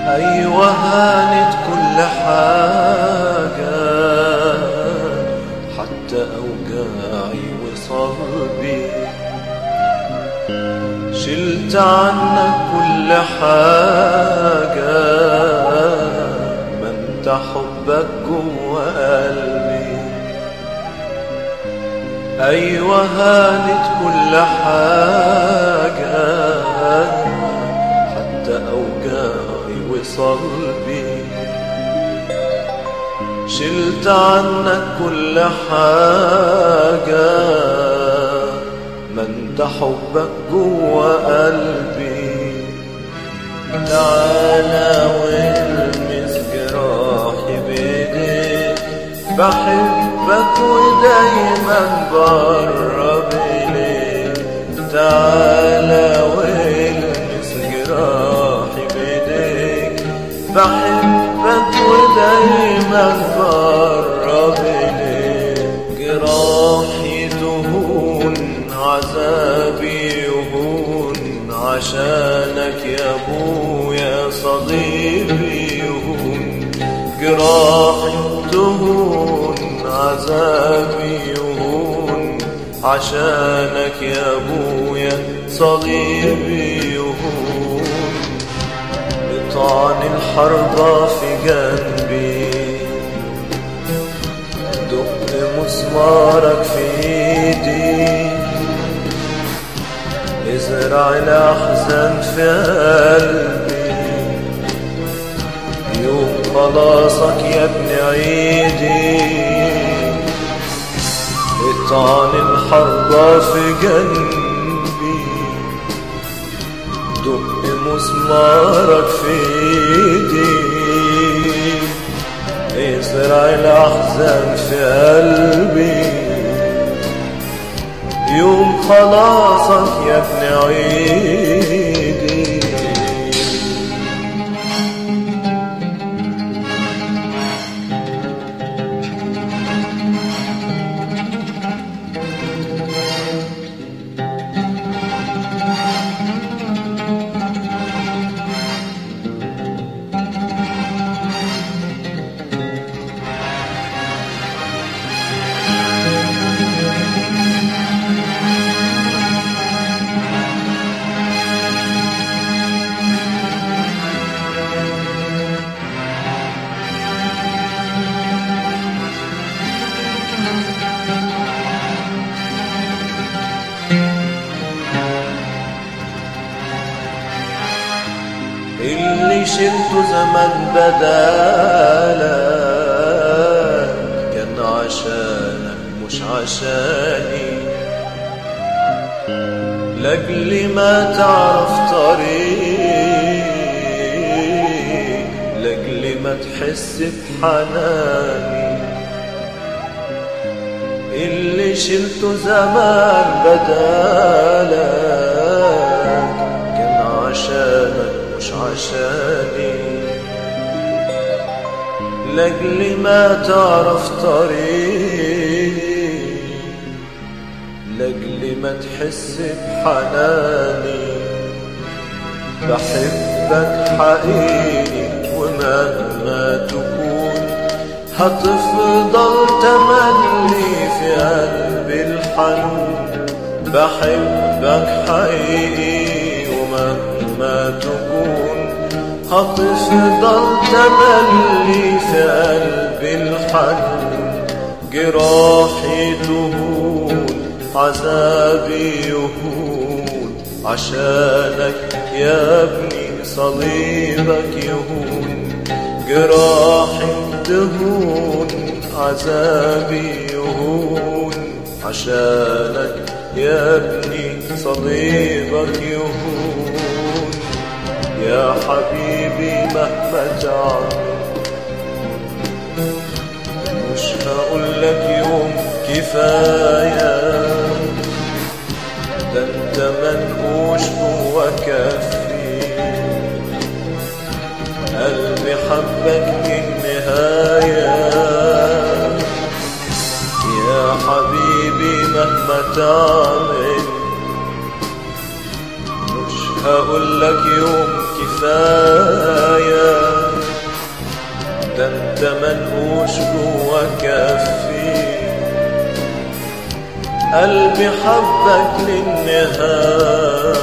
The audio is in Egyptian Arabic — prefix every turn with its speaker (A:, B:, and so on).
A: أيوة هانت كل حاجة حتى أوجاعي وصلبي شلت عنك كل حاجة ما انت حبك جوا قلبي أيوة هانت كل حاجة حتى أوجاعي وصلبي شلت عنك كل حاجة ما انت حبك جوا قلبي تعالى والمس جراحي بايديك بحبك ودايما بقرب إليك تعالى والمس جراحي بايديك بحبك ودايما بقرب إليك جراحي تهون عذابي يهون عشانك يا ابويا صليبي يهون جراحي تهون عذابي يهون عشانك يا ابويا صليبي يهون بطعن الحربة في جنبي دق مسمارك في ايدي ازرع الاحزان في قلبي يوم خلاصك يا ابن عيدي اطعن الحربة في جنبي دق مسمارك في ايدي ازرع الاحزان في قلبي يوم خلاصك يا ابن عيدي اللي شلته زمان بدالك كان عشانك مش عشاني لاجل ما تعرف طريق لاجل ما تحس بحناني اللي شلته زمان بدالك كان عشانك مش عشاني لاجل ما تعرف طريق لاجل ما تحس بحناني بحبك حقيقي ومهما تكون هتفضل تملي في قلبي الحنون بحبك حقيقي ومهما تكون هتفضل تملي في قلبي الحنون جراحي تهون عذابي يهون عشانك يا ابني صليبك يهون جراحي تهون عذابي يهون عشانك يا ابني صليبك يهون يا حبيبي مهما تعمل مش هقولك يوم كفاية ده انت منقوش جوا كفي قلبي حبك للنهاية يا حبيبي مهما تعمل مش هقولك يوم كفاية ده انت منقوش جوا كفي قلبي حبك للنهاية